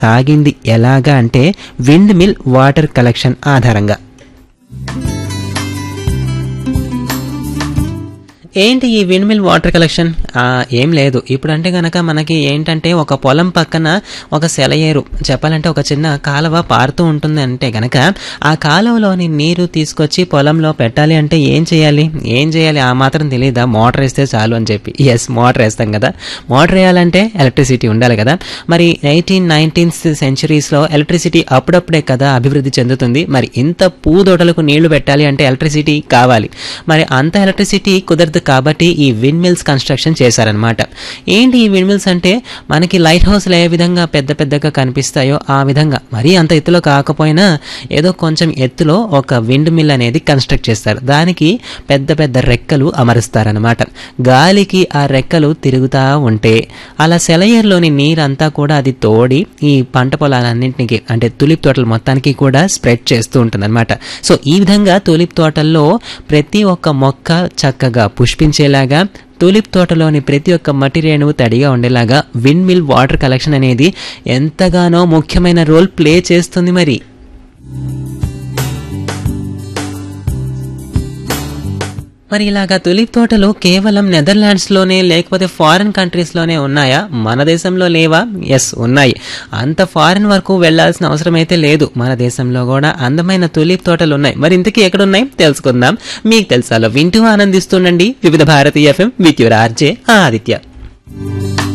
సాగింది ఎలాగా అంటే విండ్ మిల్ వాటర్ కలెక్షన్ ఆధారంగా ఏంటి ఈ విండ్ మిల్ వాటర్ కలెక్షన్ ఆ, ఏం లేదు ఇప్పుడు అంటే గనక మనకి ఏంటంటే ఒక పొలం పక్కన ఒక సెలయేరు చెప్పాలంటే ఒక చిన్న కాలువ పారుతూ ఉంటుంది అంటే గనక ఆ కాలువలోని నీరు తీసుకొచ్చి పొలంలో పెట్టాలి అంటే ఏం చేయాలి ఏం చేయాలి ఆ మాత్రం తెలియదా మోటార్ వేస్తే చాలు అని చెప్పి ఎస్ మోటార్ వేస్తాం కదా మోటార్ వేయాలంటే ఎలక్ట్రిసిటీ ఉండాలి కదా మరి ఎయిటీన్ నైన్టీన్త్ సెంచరీస్లో ఎలక్ట్రిసిటీ అప్పుడప్పుడే కదా అభివృద్ధి చెందుతుంది మరి ఇంత పూదోటలకు నీళ్లు పెట్టాలి అంటే ఎలక్ట్రిసిటీ కావాలి మరి అంత ఎలక్ట్రిసిటీ కుదరదు కాబట్టి ఈ విండ్ మిల్స్ కన్స్ట్రక్షన్ చేశారనమాట ఏంటి ఈ విండ్ మిల్స్ అంటే మనకి లైట్ హౌస్లు ఏ విధంగా పెద్ద పెద్దగా కనిపిస్తాయో ఆ విధంగా మరీ అంత ఎత్తులో కాకపోయినా ఏదో కొంచెం ఎత్తులో ఒక విండ్ మిల్ అనేది కన్స్ట్రక్ట్ చేస్తారు దానికి పెద్ద పెద్ద రెక్కలు అమరుస్తారనమాట గాలికి ఆ రెక్కలు తిరుగుతూ ఉంటే అలా సెలయేరులోని నీరంతా కూడా అది తోడి ఈ పంట పొలాలన్నింటికి అంటే తులిప్ తోటలు మొత్తానికి కూడా స్ప్రెడ్ చేస్తూ ఉంటుంది సో ఈ విధంగా తులిప్ తోటల్లో ప్రతి ఒక్క మొక్క చక్కగా పుష్పించేలాగా తులిప్ తోటలోని ప్రతి ఒక్క మట్టి రేణువు తడిగా ఉండేలాగా విండ్ మిల్ వాటర్ కలెక్షన్ అనేది ఎంతగానో ముఖ్యమైన రోల్ ప్లే చేస్తుంది మరి మరి ఇలాగా తులిప్ తోటలు కేవలం నెదర్లాండ్స్లోనే లేకపోతే ఫారిన్ కంట్రీస్లోనే ఉన్నాయా మన దేశంలో లేవా ఎస్ ఉన్నాయి అంత ఫారిన్ వరకు వెళ్లాల్సిన అవసరం అయితే లేదు మన దేశంలో కూడా అందమైన తులిప్ తోటలు ఉన్నాయి మరి ఇంతకీ ఎక్కడున్నాయి తెలుసుకుందాం మీకు తెలుసాలో వింటూ ఆనందిస్తుండండి వివిధ భారతీయ ఎఫ్ఎం విక్యూర్ ఆర్జే ఆదిత్య